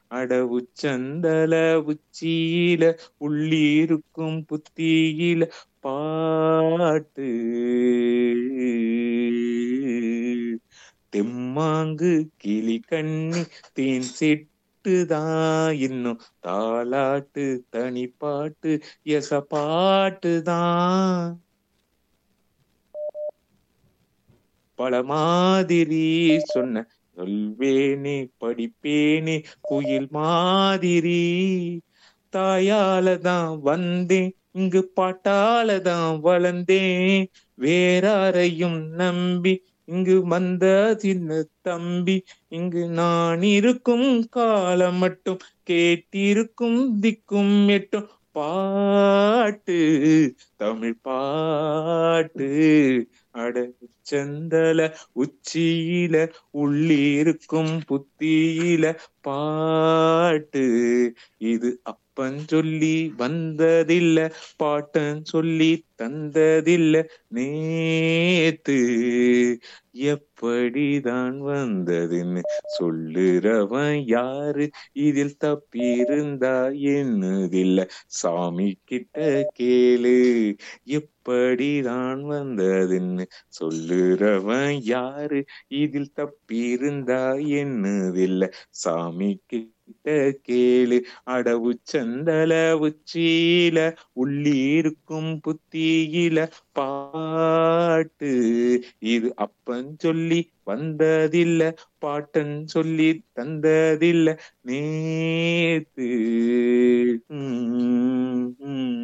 அட உச்சந்தல உச்சியில உள்ளிருக்கும் புத்தியில பாட்டு தெம்மாங்கு கிளி கண்ணி தேன் சிட்டுதான் இன்னும் தாலாட்டு தனி பாட்டு எச பாட்டுதான் பல மாதிரி சொன்ன சொல்வேனே படிப்பேனே குயில் மாதிரி தாயால தான் வந்தேன் இங்கு பாட்டால தான் வளர்ந்தேன் வேறாரையும் நம்பி இங்கு வந்த சின்ன தம்பி இங்கு நான் இருக்கும் காலம் மட்டும் கேட்டிருக்கும் திக்கும் எட்டும் பாட்டு தமிழ் பாட்டு அட செந்தல உச்சியில உள்ளிருக்கும் புத்தியில பாட்டு இது அப்பன் சொல்லி வந்ததில்ல பாட்டன் சொல்லி தந்ததில்ல நேத்து எப்படிதான் வந்ததுன்னு சொல்லுறவன் யாரு இதில் தப்பியிருந்தா என்னதில்ல சாமி கிட்ட கேளு எப்படிதான் வந்ததுன்னு சொல்லுறவன் யாரு இதில் தப்பியிருந்தா என்னதில்ல சாமி கிட்ட கேளு அடவு சந்தல உச்சியில உள்ளிருக்கும் புத்தியில பாட்டு இது அப்பன் சொல்லி வந்ததில்ல பாட்டன் சொல்லி தந்ததில்ல நேத்து உம் உம்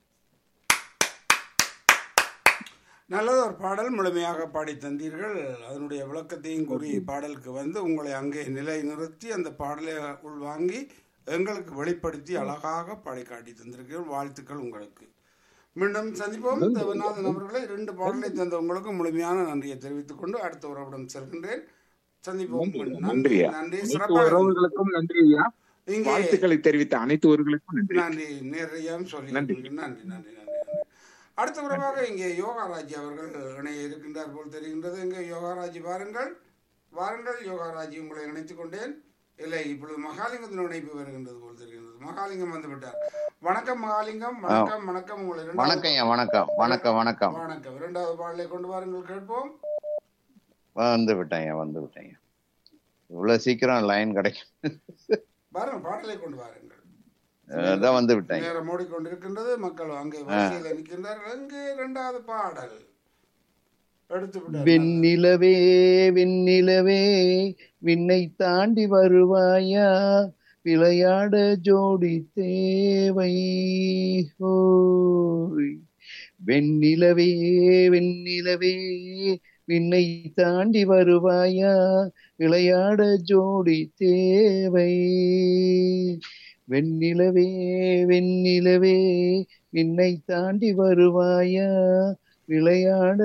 நல்லது ஒரு பாடல் முழுமையாக பாடி தந்தீர்கள் அதனுடைய விளக்கத்தையும் கூறி பாடலுக்கு வந்து உங்களை அங்கே நிலை நிறுத்தி அந்த பாடலை உள்வாங்கி எங்களுக்கு வெளிப்படுத்தி அழகாக பாடி காட்டி தந்திருக்கிறீர்கள் வாழ்த்துக்கள் உங்களுக்கு மீண்டும் சந்திப்போம் தேவநாதன் அவர்களை இரண்டு பாடலை தந்த உங்களுக்கு முழுமையான நன்றியை தெரிவித்துக் கொண்டு அடுத்த உறவிடம் செல்கின்றேன் சந்திப்போம் நன்றி நன்றியா நன்றி அனைத்து சிறப்பாக உறவுகளுக்கும் நன்றி ஐயா இங்கே வாழ்த்துக்களை தெரிவித்த அனைத்து உறவுகளுக்கும் நன்றி நன்றி நேரடியாக சொல்லி நன்றி. நன்றி நன்றி நன்றி நன்றி அடுத்த உறவாக இங்கே யோகாராஜ் அவர்கள் இணைய இருக்கின்றார் போல் தெரிகின்றது இங்கே யோகாராஜ் வாருங்கள் வாருங்கள் யோகாராஜ் உங்களை இணைத்துக் கொண்டேன் இல்லை இப்பொழுது மகாலிங்கத்தின் இணைப்பு வருகின்றது போல் தெரிகின்றது மகாலிங்கம் வந்து விட்டார் வணக்கம் மகாலிங்கம் வணக்கம் வணக்கம் உங்களை இரண்டாவது- வணக்கம் ஐயா வணக்கம் வணக்கம் வணக்கம் வணக்கம் இரண்டாவது பாடலை கொண்டு வாருங்கள் கேட்போம் வந்து விட்டேன் ஐயா வந்து விட்டேன் ஐயா. இவ்வளவு சீக்கிரம் லைன் கிடைக்கும் வாருங்கள் பாடலை கொண்டு வாருங்கள் அதான் வந்து விட்டேன் நேரம் ஓடிக்கொண்டிருக்கின்றது மக்கள் அங்கே வரிசையில் நிற்கின்றார்கள் அங்கே இரண்டாவது பாடல் எடுத்து விட்டார் வெண்ணிலவே வெண்ணிலவே விண்ணை தாண்டி வருவாயா விளையாட ஜோடி தேவை ஹோய் வெண்ணிலவே வெண்ணிலவே விண்ணை தாண்டி வருவாயா விளையாட ஜோடி தேவை வெண்ணிலவே வெண்ணிலவே விண்ணை தாண்டி வருவாயா விளையாட